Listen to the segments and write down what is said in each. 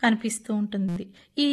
కనిపిస్తూ ఉంటుంది ఈ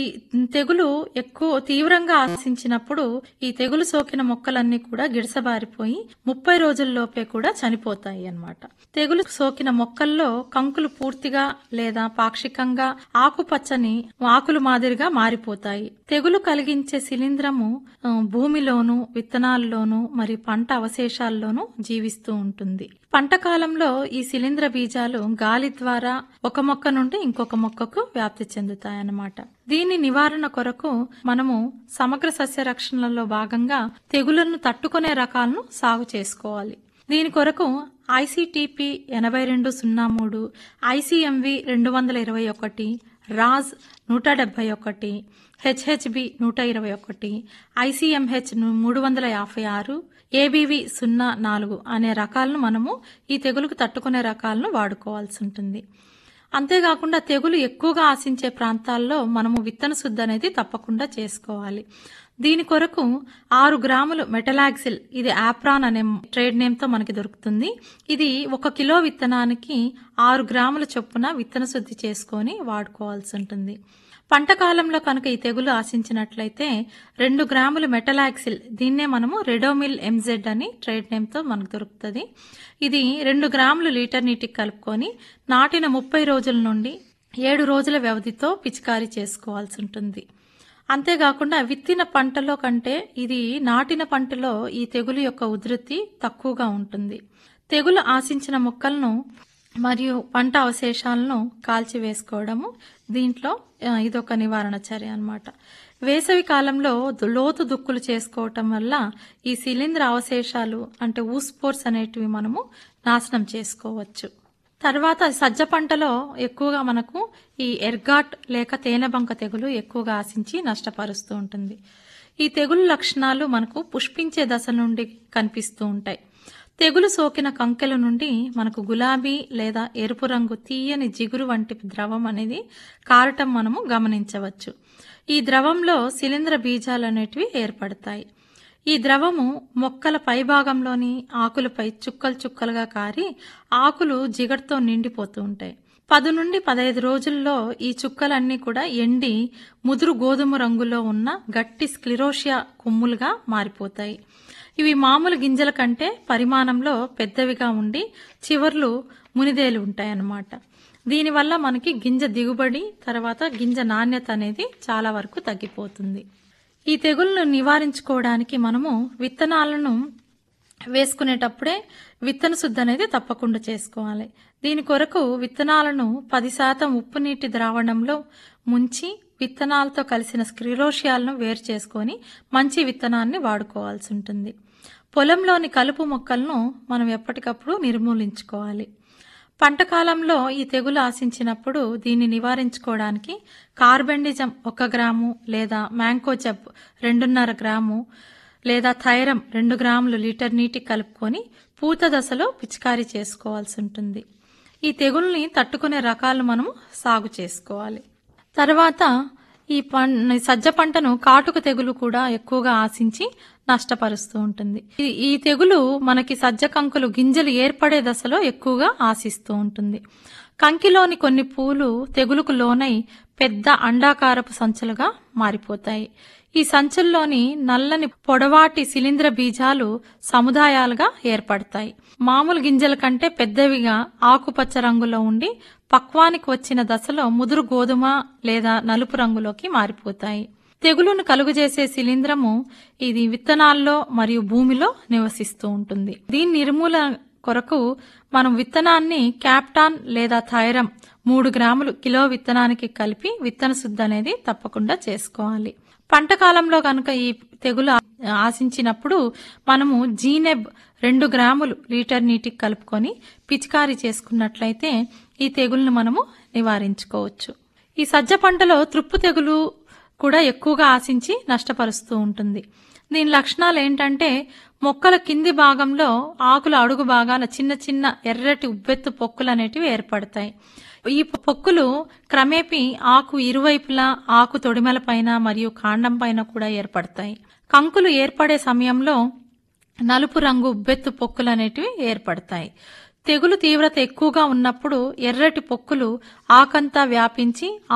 తెగులు ఎక్కువ తీవ్రంగా ఆశించినప్పుడు ఈ తెగులు సోకిన మొక్కలన్నీ కూడా గిడసబారిపోయి ముప్పై రోజుల్లోపే కూడా చనిపోతాయి అన్నమాట తెగులు సోకిన మొక్కల్లో కంకులు పూర్తిగా లేదా పాక్షికంగా ఆకుపచ్చని ఆకులు మాదిరిగా మారిపోతాయి తెగులు కలిగించే శిలీంధ్రము ఆ, భూమిలోను విత్తనాల్లోనూ మరియు పంట అవశేషాల్లోనూ జీవిస్తూ ఉంటుంది పంట కాలంలో ఈ శిలీంధ్ర బీజాలు గాలి ద్వారా ఒక మొక్క నుండి ఇంకొక మొక్కకు వ్యాప్తి చెందుతాయన్నమాట దీని నివారణ కొరకు మనము సమగ్ర సస్య రక్షణలో భాగంగా తెగులను తట్టుకునే రకాలను సాగు చేసుకోవాలి దీని కొరకు ఐసీటీపీ ఎనభై రెండు సున్నా మూడు ఐసీఎంవి రెండు వందల ఇరవై ఒకటి రాజ్ నూట డెబ్బై ఒకటి హెచ్హెచ్బి నూట ఇరవై ఒకటి ఐసీఎంహెచ్ మూడు వందల యాభై ఆరు ఏబీవి సున్నా నాలుగు అనే రకాలను మనము ఈ తెగులుకు తట్టుకునే రకాలను వాడుకోవాల్సి ఉంటుంది అంతేకాకుండా తెగులు ఎక్కువగా ఆశించే ప్రాంతాల్లో మనము విత్తన శుద్ధి అనేది తప్పకుండా చేసుకోవాలి దీని కొరకు ఆరు గ్రాములు మెటలాక్సిల్ ఇది ఆప్రాన్ అనే ట్రేడ్ నేమ్ తో మనకి దొరుకుతుంది ఇది ఒక కిలో విత్తనానికి ఆరు గ్రాముల చొప్పున విత్తన శుద్ధి చేసుకొని వాడుకోవాల్సి ఉంటుంది పంట కాలంలో కనుక ఈ తెగులు ఆశించినట్లయితే రెండు గ్రాములు మెటలాక్సిల్ దీన్నే మనము రెడోమిల్ ఎంజెడ్ అని ట్రేడ్ నేమ్ తో మనకు దొరుకుతుంది ఇది రెండు గ్రాములు లీటర్ నీటికి కలుపుకొని నాటిన ముప్పై రోజుల నుండి ఏడు రోజుల వ్యవధితో పిచికారీ చేసుకోవాల్సి ఉంటుంది అంతేకాకుండా విత్తిన పంటలో కంటే ఇది నాటిన పంటలో ఈ తెగులు యొక్క ఉధృతి తక్కువగా ఉంటుంది తెగులు ఆశించిన మొక్కలను మరియు పంట అవశేషాలను కాల్చివేసుకోవడము దీంట్లో ఆ, ఇదొక నివారణ చర్య అన్నమాట వేసవి కాలంలో దు- లోతు దుక్కులు చేసుకోవటం వల్ల ఈ శిలీంధ్ర అవశేషాలు అంటే ఊస్పోర్స్ అనేటివి మనము నాశనం చేసుకోవచ్చు తర్వాత సజ్జ పంటలో ఎక్కువగా మనకు ఈ ఎర్గాట్ లేక తేనెబంక తెగులు ఎక్కువగా ఆశించి నష్టపరుస్తూ ఉంటుంది ఈ తెగులు లక్షణాలు మనకు పుష్పించే దశ నుండి కనిపిస్తూ ఉంటాయి తెగులు సోకిన కంకెల నుండి మనకు గులాబీ లేదా ఎరుపు రంగు తీయని జిగురు వంటి ద్రవం అనేది కారటం మనము గమనించవచ్చు ఈ ద్రవంలో శిలీంధ్ర బీజాలు అనేటివి ఏర్పడతాయి ఈ ద్రవము మొక్కల పైభాగంలోని ఆకులపై చుక్కలు చుక్కలుగా కారి ఆకులు జిగటతో నిండిపోతూ ఉంటాయి పది నుండి పదహైదు రోజుల్లో ఈ చుక్కలన్నీ కూడా ఎండి ముదురు గోధుమ రంగులో ఉన్న గట్టి స్క్లిరోషియా కొమ్ములుగా మారిపోతాయి ఇవి మామూలు గింజల కంటే పరిమాణంలో పెద్దవిగా ఉండి చివర్లు మునిదేలు ఉంటాయన్నమాట దీనివల్ల మనకి గింజ దిగుబడి తర్వాత గింజ నాణ్యత అనేది చాలా వరకు తగ్గిపోతుంది ఈ తెగులను నివారించుకోవడానికి మనము విత్తనాలను వేసుకునేటప్పుడే విత్తన శుద్ధి అనేది తప్పకుండా చేసుకోవాలి దీని కొరకు విత్తనాలను పది శాతం ఉప్పు నీటి ద్రావణంలో ముంచి విత్తనాలతో కలిసిన స్క్రిరోషియాలను వేరు చేసుకొని మంచి విత్తనాన్ని వాడుకోవాల్సి ఉంటుంది పొలంలోని కలుపు మొక్కలను మనం ఎప్పటికప్పుడు నిర్మూలించుకోవాలి పంట కాలంలో ఈ తెగులు ఆశించినప్పుడు దీన్ని నివారించుకోవడానికి కార్బెండిజం ఒక గ్రాము లేదా మ్యాంకోజబ్ రెండున్నర గ్రాము లేదా థైరం రెండు గ్రాములు లీటర్ నీటి కలుపుకొని పూత దశలో పిచికారీ చేసుకోవాల్సి ఉంటుంది ఈ తెగుల్ని తట్టుకునే రకాలు మనము సాగు చేసుకోవాలి తర్వాత ఈ పం సజ్జ పంటను కాటుక తెగులు కూడా ఎక్కువగా ఆశించి నష్టపరుస్తూ ఉంటుంది ఈ- ఈ తెగులు మనకి సజ్జ కంకులు గింజలు ఏర్పడే దశలో ఎక్కువగా ఆశిస్తూ ఉంటుంది కంకిలోని కొన్ని పూలు తెగులుకు లోనై పెద్ద అండాకారపు సంచులుగా మారిపోతాయి ఈ సంచుల్లోని నల్లని పొడవాటి శిలీంద్ర బీజాలు సముదాయాలుగా ఏర్పడతాయి మామూలు గింజల కంటే పెద్దవిగా ఆకుపచ్చ రంగులో ఉండి పక్వానికి వచ్చిన దశలో ముదురు గోధుమ లేదా నలుపు రంగులోకి మారిపోతాయి తెగులును కలుగజేసే శిలీంధ్రము ఇది విత్తనాల్లో మరియు భూమిలో నివసిస్తూ ఉంటుంది దీని నిర్మూలన కొరకు మనం విత్తనాన్ని క్యాప్టాన్ లేదా థైరం మూడు గ్రాములు కిలో విత్తనానికి కలిపి విత్తన శుద్ధి అనేది తప్పకుండా చేసుకోవాలి పంట కాలంలో కనుక ఈ తెగులు ఆ- ఆశించినప్పుడు మనము జీనెబ్ రెండు గ్రాములు లీటర్ నీటికి కలుపుకొని పిచికారీ చేసుకున్నట్లయితే ఈ తెగుల్ని మనము నివారించుకోవచ్చు ఈ సజ్జ పంటలో త్రుప్పు తెగులు కూడా ఎక్కువగా ఆశించి నష్టపరుస్తూ ఉంటుంది దీని లక్షణాలు ఏంటంటే మొక్కల కింది భాగంలో ఆకుల అడుగు భాగాన చిన్న చిన్న ఎర్రటి ఉబ్బెత్తు పొక్కులు అనేటివి ఏర్పడతాయి ఈ పొక్కులు క్రమేపీ ఆకు ఇరువైపులా ఆకు తొడిమల పైన మరియు కాండం పైన కూడా ఏర్పడతాయి కంకులు ఏర్పడే సమయంలో నలుపు రంగు ఉబ్బెత్తు పొక్కులు అనేటివి ఏర్పడతాయి తెగులు తీవ్రత ఎక్కువగా ఉన్నప్పుడు ఎర్రటి పొక్కులు ఆకంతా వ్యాపించి